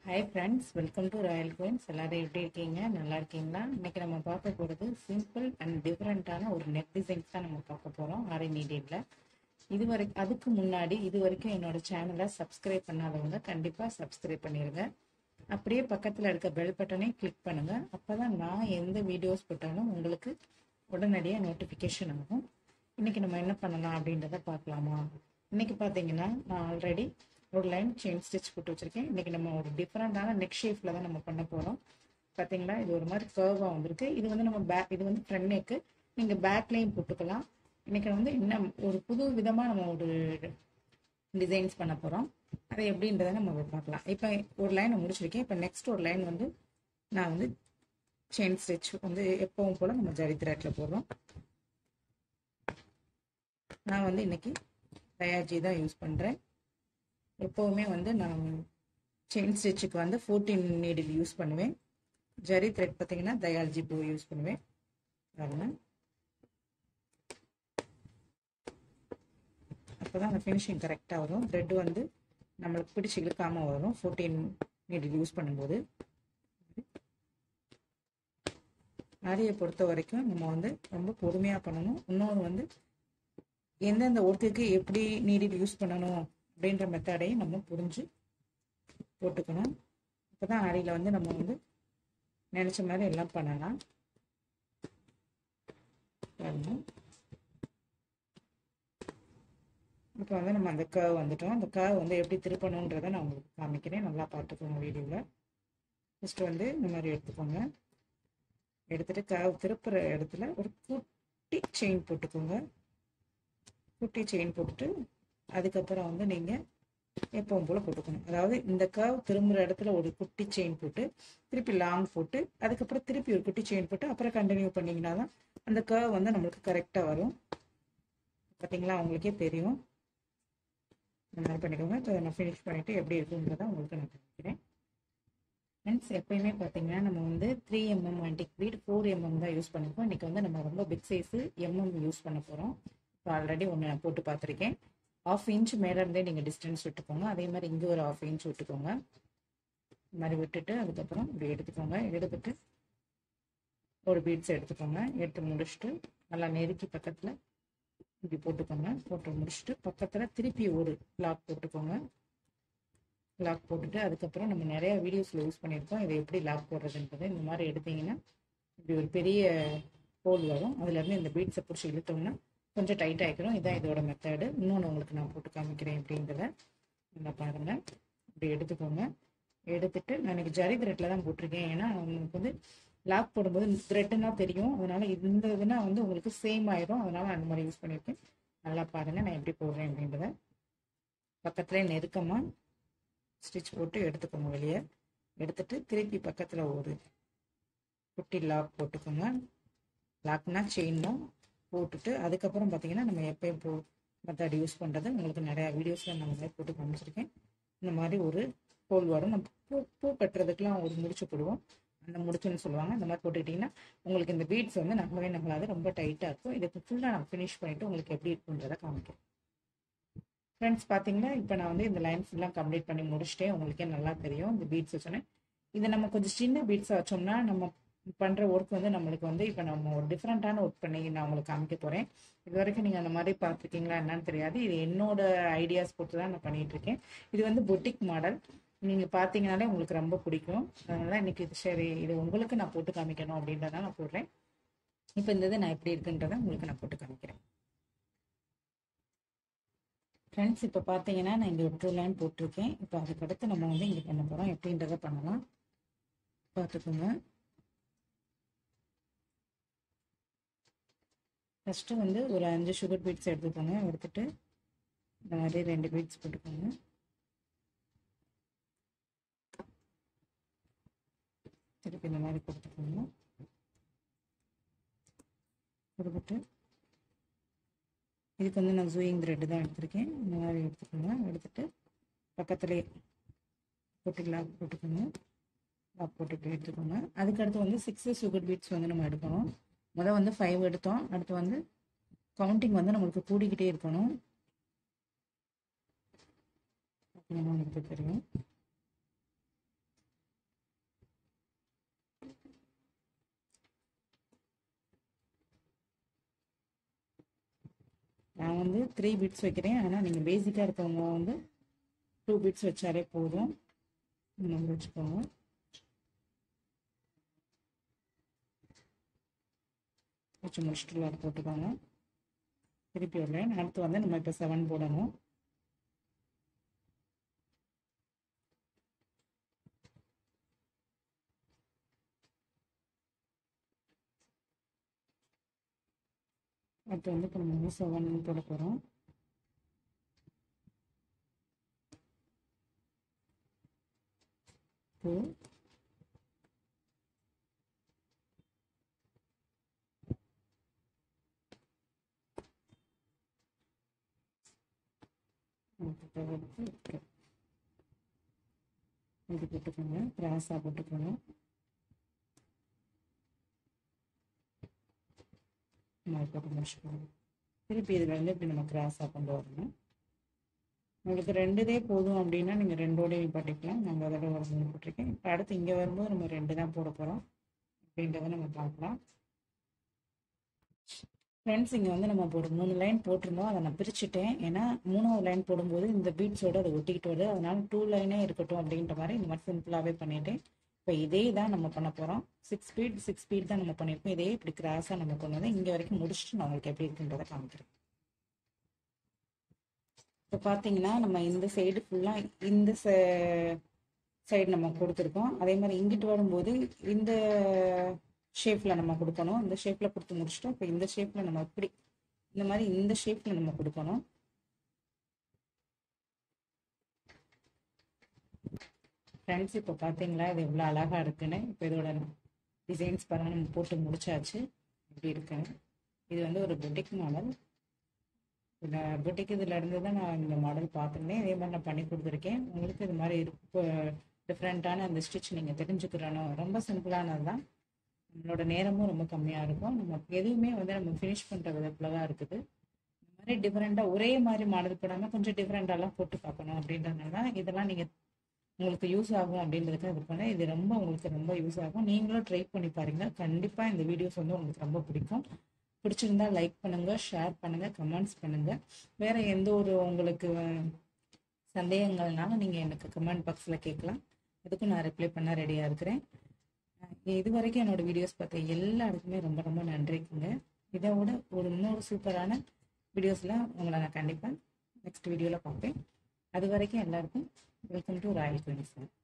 hi friends welcome to Royal Coins எல்லாரும் எப்படி இருக்கீங்க நல்லா இருக்கீங்களா இன்னைக்கு நம்ம பார்க்க போகிறது சிம்பிள் அண்ட் டிஃப்ரெண்ட்டான ஒரு நெக் டிசைன்ஸ் தான் நம்ம பார்க்க போகிறோம் ஆரி மீடியத்தில் இது வரைக்கும் அதுக்கு முன்னாடி இது வரைக்கும் என்னோட சேனலை சப்ஸ்கிரைப் பண்ணாதவங்க கண்டிப்பாக சப்ஸ்கிரைப் பண்ணிடுங்க அப்படியே பக்கத்தில் இருக்க பெல் பட்டனை கிளிக் பண்ணுங்கள் அப்போ தான் நான் எந்த வீடியோஸ் போட்டாலும் உங்களுக்கு உடனடியாக நோட்டிஃபிகேஷன் ஆகும் இன்னைக்கு நம்ம என்ன பண்ணலாம் அப்படின்றத பார்க்கலாமா இன்னைக்கு பார்த்தீங்கன்னா நான் ஆல்ரெடி ஒரு லைன் செயின் ஸ்டிச் போட்டு வச்சிருக்கேன் இன்னைக்கு நம்ம ஒரு டிஃப்ரெண்டான நெக் ஷேப்ல தான் நம்ம பண்ண போறோம் பாத்தீங்களா இது ஒரு மாதிரி கர்வா வந்திருக்கு இது வந்து நம்ம பேக் இது வந்து ஃப்ரண்ட் நெக்கு நீங்க பேக்லையும் போட்டுக்கலாம் இன்னைக்கு வந்து இன்னும் ஒரு புது விதமா நம்ம ஒரு டிசைன்ஸ் பண்ண போறோம் அதை எப்படின்றத நம்ம பார்க்கலாம் இப்போ ஒரு லைன் முடிச்சிருக்கேன் இப்போ நெக்ஸ்ட் ஒரு லைன் வந்து நான் வந்து செயின் ஸ்டிச் வந்து எப்பவும் போல நம்ம ஜரி த்ரெட்ல போடுறோம் நான் வந்து இன்னைக்கு தயாஜி தான் யூஸ் பண்ணுறேன் எப்போவுமே வந்து நான் செயின் ஸ்டிச்சுக்கு வந்து ஃபோர்டீன் நீடில் யூஸ் பண்ணுவேன் ஜரி த்ரெட் பார்த்தீங்கன்னா தயால்ஜி பூ யூஸ் பண்ணுவேன் பாருங்க அப்போ தான் அந்த ஃபினிஷிங் கரெக்டாக வரும் த்ரெட் வந்து நம்மளுக்கு பிடிச்சி இழுக்காமல் வரும் ஃபோர்டீன் நீடில் யூஸ் பண்ணும்போது ஆரியை பொறுத்த வரைக்கும் நம்ம வந்து ரொம்ப பொறுமையாக பண்ணணும் இன்னொன்று வந்து எந்தெந்த ஒர்க்குக்கு எப்படி நீடில் யூஸ் பண்ணணும் அப்படின்ற மெத்தடையும் நம்ம புரிஞ்சு போட்டுக்கணும் அப்போ தான் ஆரியில் வந்து நம்ம வந்து நினச்ச மாதிரி எல்லாம் பண்ணலாம் பாருங்க இப்போ வந்து நம்ம அந்த கர்வ் வந்துட்டோம் அந்த கர்வ் வந்து எப்படி திருப்பணுன்றதை நான் உங்களுக்கு காமிக்கிறேன் நல்லா பார்த்துக்கோங்க வீடியோவில் ஃபஸ்ட்டு வந்து இந்த மாதிரி எடுத்துக்கோங்க எடுத்துட்டு கர்வ் திருப்புற இடத்துல ஒரு குட்டி செயின் போட்டுக்கோங்க குட்டி செயின் போட்டுட்டு அதுக்கப்புறம் வந்து நீங்கள் எப்பவும் போல் போட்டுக்கணும் அதாவது இந்த கர்வ் திரும்புகிற இடத்துல ஒரு குட்டி செயின் போட்டு திருப்பி லாங் போட்டு அதுக்கப்புறம் திருப்பி ஒரு குட்டி செயின் போட்டு அப்புறம் கண்டினியூ பண்ணிங்கன்னா தான் அந்த கர்வ் வந்து நம்மளுக்கு கரெக்டாக வரும் பார்த்தீங்களா உங்களுக்கே தெரியும் இந்த மாதிரி பண்ணிக்கோங்க இப்போ நான் ஃபினிஷ் பண்ணிவிட்டு எப்படி இருக்குங்கிறத உங்களுக்கு நான் காமிக்கிறேன் ஃப்ரெண்ட்ஸ் எப்பயுமே பார்த்தீங்கன்னா நம்ம வந்து three mm antique bead four mm தான் யூஸ் பண்ணிப்போம் இன்றைக்கி வந்து நம்ம ரொம்ப பிக் சைஸு எம்எம் யூஸ் பண்ண போகிறோம் இப்போ ஆல்ரெடி ஒன்று நான் போட்டு பார்த்துருக்கேன் ஆஃப் இன்ச் மேலே இருந்தே நீங்கள் டிஸ்டன்ஸ் விட்டுக்கோங்க அதே மாதிரி இங்கே ஒரு ஆஃப் இன்ச் விட்டுக்கோங்க இந்த மாதிரி விட்டுட்டு அதுக்கப்புறம் இப்படி எடுத்துக்கோங்க எடுத்துட்டு ஒரு பீட்ஸ் எடுத்துக்கோங்க எடுத்து முடிச்சுட்டு நல்லா நெருக்கி பக்கத்தில் இப்படி போட்டுக்கோங்க போட்டு முடிச்சுட்டு பக்கத்தில் திருப்பி ஒரு லாக் போட்டுக்கோங்க லாக் போட்டுட்டு அதுக்கப்புறம் நம்ம நிறைய வீடியோஸில் யூஸ் பண்ணியிருக்கோம் இதை எப்படி லாக் போடுறதுன்றது இந்த மாதிரி எடுத்தீங்கன்னா இப்படி ஒரு பெரிய ஹோல் வரும் அதுலேருந்து இந்த பீட்ஸை பிடிச்சி இழுத்தோம்னா கொஞ்சம் டைட் ஆகிக்கிறோம் இதான் இதோட மெத்தடு இன்னொன்று உங்களுக்கு நான் போட்டு காமிக்கிறேன் அப்படின்றத நல்லா பாருங்கள் இப்படி எடுத்துக்கோங்க எடுத்துட்டு நான் இன்னைக்கு ஜரி த்ரெட்டில் தான் போட்டிருக்கேன் ஏன்னா உங்களுக்கு வந்து லாக் போடும்போது த்ரெட்டுன்னா தெரியும் அதனால இந்த இதுனா வந்து உங்களுக்கு சேம் ஆயிரும் அதனால அந்த மாதிரி யூஸ் பண்ணியிருக்கேன் நல்லா பாருங்கள் நான் எப்படி போடுறேன் அப்படின்றத பக்கத்துலேயே நெருக்கமாக ஸ்டிச் போட்டு எடுத்துக்கோங்க வெளியே எடுத்துட்டு திருப்பி பக்கத்தில் ஒரு குட்டி லாக் போட்டுக்கோங்க லாக்னா செயின் தான் போட்டுட்டு அதுக்கப்புறம் பார்த்தீங்கன்னா நம்ம எப்பயும் போ மெத்தட் யூஸ் பண்ணுறது உங்களுக்கு நிறையா வீடியோஸில் நான் மாதிரி போட்டு காமிச்சிருக்கேன் இந்த மாதிரி ஒரு ஹோல் வரும் நம்ம பூ பூ கட்டுறதுக்கெலாம் ஒரு முடிச்சு போடுவோம் அந்த முடிச்சுன்னு சொல்லுவாங்க இந்த மாதிரி போட்டுக்கிட்டிங்கன்னா உங்களுக்கு இந்த பீட்ஸ் வந்து நகலவே நகலாது ரொம்ப டைட்டாக இருக்கும் இதுக்கு ஃபுல்லாக நான் ஃபினிஷ் பண்ணிவிட்டு உங்களுக்கு எப்படி இருக்குன்றதை காமிக்கிறேன் ஃப்ரெண்ட்ஸ் பார்த்தீங்கன்னா இப்போ நான் வந்து இந்த லைன் ஃபுல்லாக கம்ப்ளீட் பண்ணி முடிச்சிட்டேன் உங்களுக்கே நல்லா தெரியும் இந்த பீட்ஸ் வச்சோன்னே இதை நம்ம கொஞ்சம் சின்ன பீட்ஸாக வச்சோம்னா நம்ம பண்ணுற ஒர்க் வந்து நம்மளுக்கு வந்து இப்போ நம்ம ஒரு டிஃப்ரெண்ட்டான ஒர்க் பண்ணி நான் உங்களுக்கு காமிக்க போகிறேன் இது வரைக்கும் நீங்கள் அந்த மாதிரி பார்த்துருக்கீங்களா என்னன்னு தெரியாது இது என்னோட ஐடியாஸ் போட்டு தான் நான் பண்ணிட்டு இருக்கேன் இது வந்து பொட்டிக் மாடல் நீங்கள் பார்த்தீங்கனாலே உங்களுக்கு ரொம்ப பிடிக்கும் அதனால இன்னைக்கு இது சரி இது உங்களுக்கு நான் போட்டு காமிக்கணும் அப்படின்றத நான் போடுறேன் இப்போ இந்த இது நான் எப்படி இருக்குன்றதை உங்களுக்கு நான் போட்டு காமிக்கிறேன் ஃப்ரெண்ட்ஸ் இப்போ பார்த்தீங்கன்னா நான் இங்கே ஒரு டூ லைன் போட்டிருக்கேன் இப்போ அதுக்கடுத்து நம்ம வந்து இங்கே பண்ண போகிறோம் எப்படின்றத பண்ணலாம் பார்த்துக்கோங்க ஃபஸ்ட்டு வந்து ஒரு அஞ்சு சுகர் பீட்ஸ் எடுத்துக்கோங்க எடுத்துட்டு இந்த மாதிரி ரெண்டு பீட்ஸ் போட்டுக்கோங்க திருப்பி இந்த மாதிரி கொடுத்துக்கோங்க கொடுத்துட்டு இதுக்கு வந்து நான் ஜூயிங் த்ரெட்டு தான் எடுத்திருக்கேன் இந்த மாதிரி எடுத்துக்கோங்க எடுத்துட்டு பக்கத்துலேயே போட்டு லாக் போட்டுக்கோங்க லாக் போட்டுட்டு எடுத்துக்கோங்க அதுக்கடுத்து வந்து சிக்ஸ் சுகர் பீட்ஸ் வந்து நம்ம எடுக்கணும் முதல் வந்து ஃபைவ் எடுத்தோம் அடுத்து வந்து கவுண்டிங் வந்து நம்மளுக்கு கூடிக்கிட்டே இருக்கணும் பார்த்தீங்கன்னா உங்களுக்கு தெரியும் நான் வந்து த்ரீ பீட்ஸ் வைக்கிறேன் ஆனால் நீங்கள் பேசிக்காக இருக்கவங்க வந்து டூ பீட்ஸ் வச்சாலே போதும் இந்த மாதிரி வச்சுக்கோங்க வச்சு முடிச்சுட்டு அதை போட்டுக்கோங்க திருப்பி விடுறேன் அடுத்து வந்து நம்ம இப்போ செவன் போடணும் அடுத்து வந்து இப்போ நம்ம வந்து செவன் போட போகிறோம் டூ இது போட்டுக்கோங்க கிராஸாக போட்டுக்கோங்க நான் போட்டு முடிச்சுக்கோங்க திருப்பி இதில் வந்து இப்படி நம்ம கிராஸாக கொண்டு வரணும் உங்களுக்கு ரெண்டுதே போதும் அப்படின்னா நீங்கள் ரெண்டோடையும் பண்ணிக்கலாம் நாங்கள் அதோட ஒரு மூணு போட்டிருக்கேன் இப்போ அடுத்து இங்கே வரும்போது நம்ம ரெண்டு தான் போட போகிறோம் அப்படின்றத நம்ம பார்க்கலாம் ஃப்ரெண்ட்ஸ் இங்கே வந்து நம்ம ஒரு மூணு லைன் போட்டிருந்தோம் அதை நான் பிரிச்சுட்டேன் ஏன்னா மூணாவது லைன் போடும்போது இந்த பீட்ஸோட அதை ஒட்டிக்கிட்டு வருது அதனால டூ லைனே இருக்கட்டும் அப்படின்ற மாதிரி இந்த மாதிரி சிம்பிளாகவே பண்ணிட்டேன் இப்போ இதே தான் நம்ம பண்ண போகிறோம் சிக்ஸ் ஸ்பீட் சிக்ஸ் ஸ்பீட் தான் நம்ம பண்ணியிருக்கோம் இதே இப்படி கிராஸாக நம்ம கொண்டு வந்து இங்கே வரைக்கும் முடிச்சுட்டு நான் உங்களுக்கு எப்படி இருக்குன்றதை காமிக்கிறேன் இப்போ பார்த்தீங்கன்னா நம்ம இந்த சைடு ஃபுல்லாக இந்த சைடு நம்ம கொடுத்துருக்கோம் அதே மாதிரி இங்கிட்டு வரும்போது இந்த ஷேப்பில் நம்ம கொடுக்கணும் இந்த ஷேப்பில் கொடுத்து முடிச்சுட்டோம் இப்போ இந்த ஷேப்பில் நம்ம இப்படி இந்த மாதிரி இந்த ஷேப்பில் நம்ம கொடுக்கணும் ஃப்ரெண்ட்ஸ் இப்போ பார்த்தீங்களா இது எவ்வளோ அழகாக இருக்குன்னு இப்போ இதோட டிசைன்ஸ் பாருங்கள் நம்ம போட்டு முடிச்சாச்சு இப்படி இருக்குன்னு இது வந்து ஒரு பொட்டிக் மாடல் இதில் பொட்டிக் இதில் இருந்து தான் நான் இந்த மாடல் பார்த்துருந்தேன் இதே மாதிரி நான் பண்ணி கொடுத்துருக்கேன் உங்களுக்கு இது மாதிரி இருக்கு டிஃப்ரெண்ட்டான அந்த ஸ்டிச் நீங்கள் தெரிஞ்சுக்கிறணும் ரொம்ப சிம்பிளானது தான் நம்மளோட நேரமும் ரொம்ப கம்மியாக இருக்கும் நம்ம எதுவுமே வந்து நம்ம ஃபினிஷ் பண்ணுற விதத்தில் தான் இருக்குது இந்த மாதிரி டிஃப்ரெண்ட்டாக ஒரே மாதிரி மாடல் போடாமல் கொஞ்சம் டிஃப்ரெண்ட்டாலாம் போட்டு பார்க்கணும் அப்படின்றதுனால தான் இதெல்லாம் நீங்கள் உங்களுக்கு யூஸ் ஆகும் அப்படின்றதுக்காக இது பண்ணேன் இது ரொம்ப உங்களுக்கு ரொம்ப யூஸ் ஆகும் நீங்களும் ட்ரை பண்ணி பாருங்க கண்டிப்பாக இந்த வீடியோஸ் வந்து உங்களுக்கு ரொம்ப பிடிக்கும் பிடிச்சிருந்தா லைக் பண்ணுங்க ஷேர் பண்ணுங்க கமெண்ட்ஸ் பண்ணுங்க வேற எந்த ஒரு உங்களுக்கு சந்தேகங்கள்னாலும் நீங்கள் எனக்கு கமெண்ட் பாக்ஸில் கேட்கலாம் அதுக்கும் நான் ரிப்ளை பண்ண ரெடியாக இருக்கிறேன் இது வரைக்கும் என்னோட வீடியோஸ் பார்த்த எல்லாருக்குமே ரொம்ப ரொம்ப நன்றிக்குங்க இதை விட ஒரு இன்னொரு சூப்பரான வீடியோஸில் உங்களை நான் கண்டிப்பாக நெக்ஸ்ட் வீடியோவில் பார்ப்பேன் அது வரைக்கும் எல்லாருக்கும் வெல்கம் டு ராயல் குயின்ஸ்